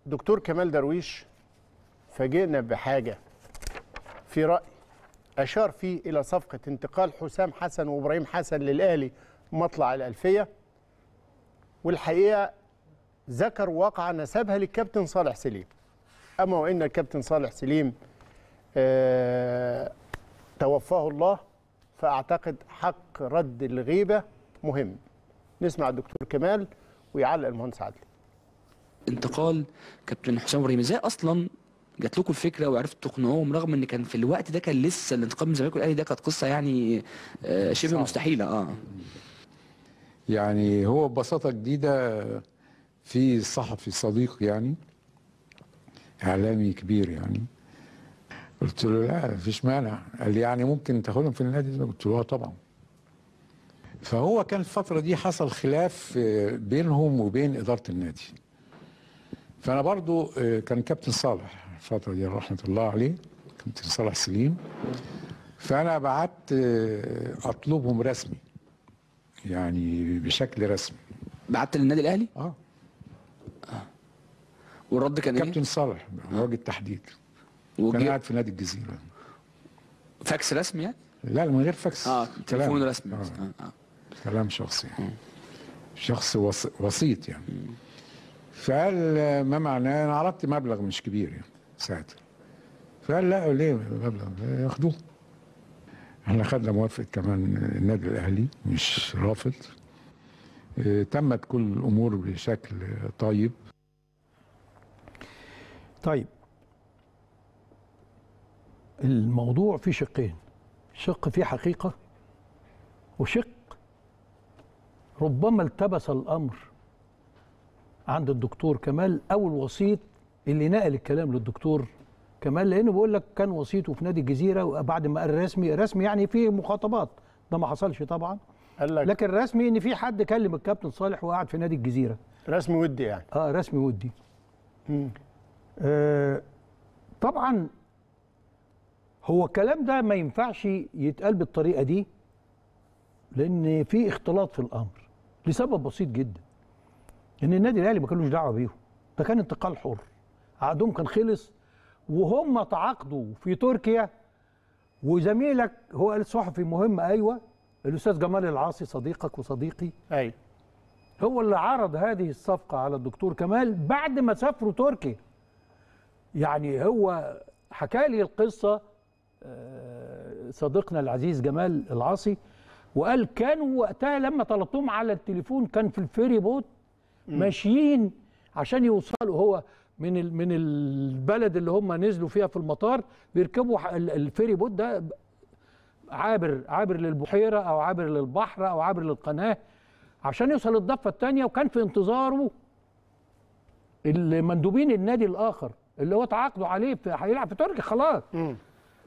دكتور كمال درويش فاجئنا بحاجه في راي اشار فيه الى صفقه انتقال حسام حسن وابراهيم حسن للاهلي مطلع الالفيه والحقيقه ذكر واقعه نسبها للكابتن صالح سليم اما وان الكابتن صالح سليم آه توفاه الله فاعتقد حق رد الغيبه مهم نسمع الدكتور كمال ويعلق المهندس عدلي انتقال كابتن حسام ابراهيم ازاي اصلا جات لكم الفكره وعرفتوا تقنعوهم رغم ان كان في الوقت ده كان لسه الانتقال من الزمالك والاهلي ده كانت قصه يعني آه، شبه مستحيله اه يعني هو ببساطة جديدة في صحفي صديق يعني إعلامي كبير يعني قلت له لا مفيش مانع قال لي يعني ممكن تاخدهم في النادي ده قلت له اه طبعا فهو كان الفترة دي حصل خلاف آه، بينهم وبين إدارة النادي فأنا برضو آه، كان كابتن صالح الفترة دي رحمة الله عليه كابتن صالح سليم فأنا بعت آه، أطلبهم رسمي يعني بشكل رسمي بعت للنادي الاهلي اه والرد كان كابتن ايه صالح وجه التحديد كان وجي- قاعد في نادي الجزيره فاكس رسمي يعني لا من غير فاكس اه تليفون كلام. رسمي آه. آه. آه. كلام شخصي شخص وس... وسيط يعني فقال آه، ما معناه انا عرضت مبلغ مش كبير يعني ساعتها فقال لا ليه مبلغ ياخدوه احنا خدنا موافقه كمان النادي الاهلي مش رافض آه، تمت كل الامور بشكل طيب طيب الموضوع فيه شقين شق فيه حقيقة وشق ربما التبس الأمر عند الدكتور كمال أو الوسيط اللي نقل الكلام للدكتور كمال لأنه بيقول لك كان وسيطه في نادي الجزيرة وبعد ما قال رسمي رسمي يعني فيه مخاطبات ده ما حصلش طبعا قال لك لكن رسمي ان في حد كلم الكابتن صالح وقعد في نادي الجزيره رسمي ودي يعني اه رسمي ودي مم. آه طبعا هو الكلام ده ما ينفعش يتقال بالطريقه دي لان في اختلاط في الامر لسبب بسيط جدا ان النادي الاهلي ما كانوش دعوه بيهم ده كان انتقال حر عقدهم كان خلص وهم تعاقدوا في تركيا وزميلك هو الصحفي مهم ايوه الاستاذ جمال العاصي صديقك وصديقي ايوه هو اللي عرض هذه الصفقة على الدكتور كمال بعد ما سافروا تركيا يعني هو حكى لي القصة آه، صديقنا العزيز جمال العاصي وقال كانوا وقتها لما طلبتهم على التليفون كان في الفيري بوت ماشيين عشان يوصلوا هو من ال- من البلد اللي هم نزلوا فيها في المطار بيركبوا ح- ال- الفيري بوت ده عابر عابر للبحيره او عابر للبحر او عابر للقناه عشان يوصل الضفه الثانيه وكان في انتظاره المندوبين النادي الاخر اللي هو تعاقدوا عليه في هيلعب في تركيا خلاص مم.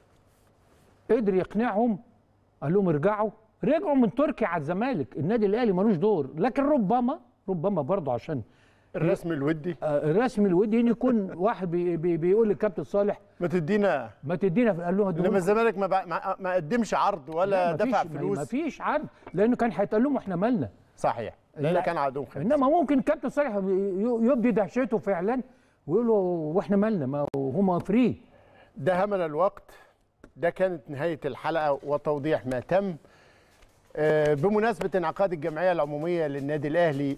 قدر يقنعهم قال لهم ارجعوا رجعوا من تركيا على الزمالك النادي الاهلي ملوش دور لكن ربما ربما برضه عشان الرسمي الودي آه، الرسم الودي ان يكون واحد بي بي بيقول للكابتن صالح ما تدينا ما تدينا قال له انما الزمالك ما, بع- ما ما قدمش عرض ولا دفع ما فلوس فيش عرض لانه كان هيتقال لهم احنا مالنا صحيح لان لا. كان عقدهم خلص انما ممكن كابتن صالح ي- يبدي دهشته فعلا ويقول له واحنا مالنا ما هم فري دهمنا الوقت ده كانت نهاية الحلقة وتوضيح ما تم آه، بمناسبة انعقاد الجمعية العمومية للنادي الأهلي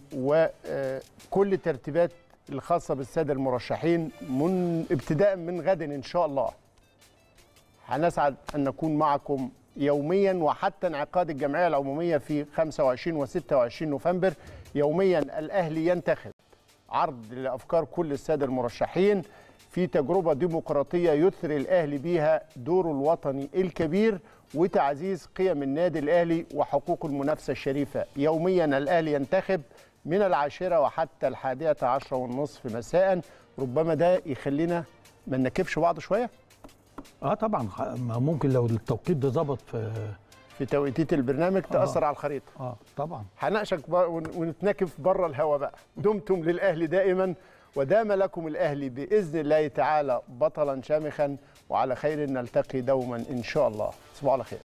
وكل الترتيبات الخاصة بالسادة المرشحين من ابتداء من غد إن شاء الله هنسعد أن نكون معكم يوميا وحتى انعقاد الجمعية العمومية في 25 و 26 نوفمبر يوميا الأهلي ينتخب عرض لافكار كل الساده المرشحين في تجربه ديمقراطيه يثري الاهلي بيها دوره الوطني الكبير وتعزيز قيم النادي الاهلي وحقوق المنافسه الشريفه يوميا الاهلي ينتخب من العاشره وحتى الحادية عشرة والنصف مساء ربما ده يخلينا ما ننكبش بعض شويه اه طبعا خ- ما ممكن لو التوقيت ده ظبط في في توقيتات البرنامج تاثر على الخريطه اه طبعا هناقشك بر- ون- ونتنكف بره الهوا بقى دمتم للاهلي دائما ودام لكم الاهلي باذن الله تعالى بطلا شامخا وعلى خير نلتقي دوما ان شاء الله تصبحوا على خير